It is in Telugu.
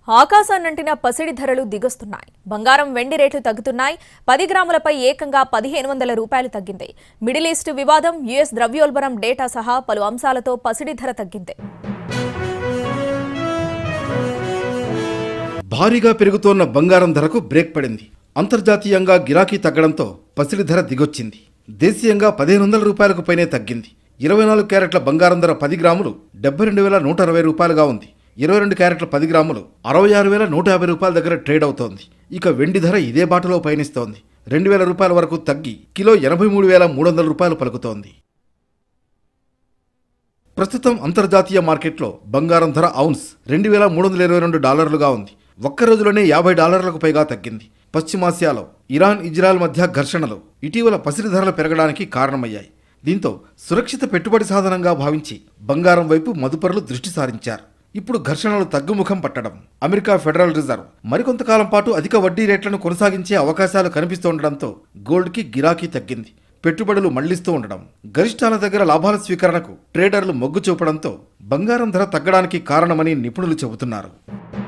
ఆకాశాన్నంటిన పసిడి ధరలు దిగొస్తున్నాయి బంగారం వెండి రేట్లు తగ్గుతున్నాయి పది గ్రాములపై ఏకంగా పదిహేను వందల రూపాయలు తగ్గింది మిడిల్ ఈస్ట్ వివాదం యుఎస్ ద్రవ్యోల్బణం డేటా సహా పలు అంశాలతో పసిడి ధర తగ్గింది భారీగా పెరుగుతోన్న బంగారం ధరకు బ్రేక్ పడింది అంతర్జాతీయంగా గిరాకీ తగ్గడంతో పసిడి ధర దిగొచ్చింది దేశీయంగా పదిహేను వందల రూపాయలకు పైనే తగ్గింది ఇరవై నాలుగు క్యారెట్ల బంగారం ధర పది గ్రాములు డెబ్బై రెండు వేల నూట అరవై రూపాయలుగా ఉంది ఇరవై రెండు క్యారెట్ల పది గ్రాములు అరవై ఆరు వేల నూట యాభై రూపాయల దగ్గర ట్రేడ్ అవుతోంది ఇక వెండి ధర ఇదే బాటలో పయనిస్తోంది రెండు వేల రూపాయల వరకు తగ్గి కిలో ఎనభై మూడు వేల మూడు వందల రూపాయలు పలుకుతోంది ప్రస్తుతం అంతర్జాతీయ మార్కెట్లో బంగారం ధర ఔన్స్ రెండు వేల మూడు వందల ఇరవై రెండు డాలర్లుగా ఉంది ఒక్క రోజులోనే యాభై డాలర్లకు పైగా తగ్గింది పశ్చిమాసియాలో ఇరాన్ ఇజ్రాయెల్ మధ్య ఘర్షణలు ఇటీవల పసిడి ధరలు పెరగడానికి కారణమయ్యాయి దీంతో సురక్షిత పెట్టుబడి సాధనంగా భావించి బంగారం వైపు మదుపరులు దృష్టి సారించారు ఇప్పుడు ఘర్షణలు తగ్గుముఖం పట్టడం అమెరికా ఫెడరల్ రిజర్వ్ మరికొంతకాలం పాటు అధిక వడ్డీ రేట్లను కొనసాగించే అవకాశాలు కనిపిస్తుండడంతో గోల్డ్కి గిరాకీ తగ్గింది పెట్టుబడులు మళ్లిస్తూ ఉండడం గరిష్టాల దగ్గర లాభాల స్వీకరణకు ట్రేడర్లు మొగ్గు చూపడంతో బంగారం ధర తగ్గడానికి కారణమని నిపుణులు చెబుతున్నారు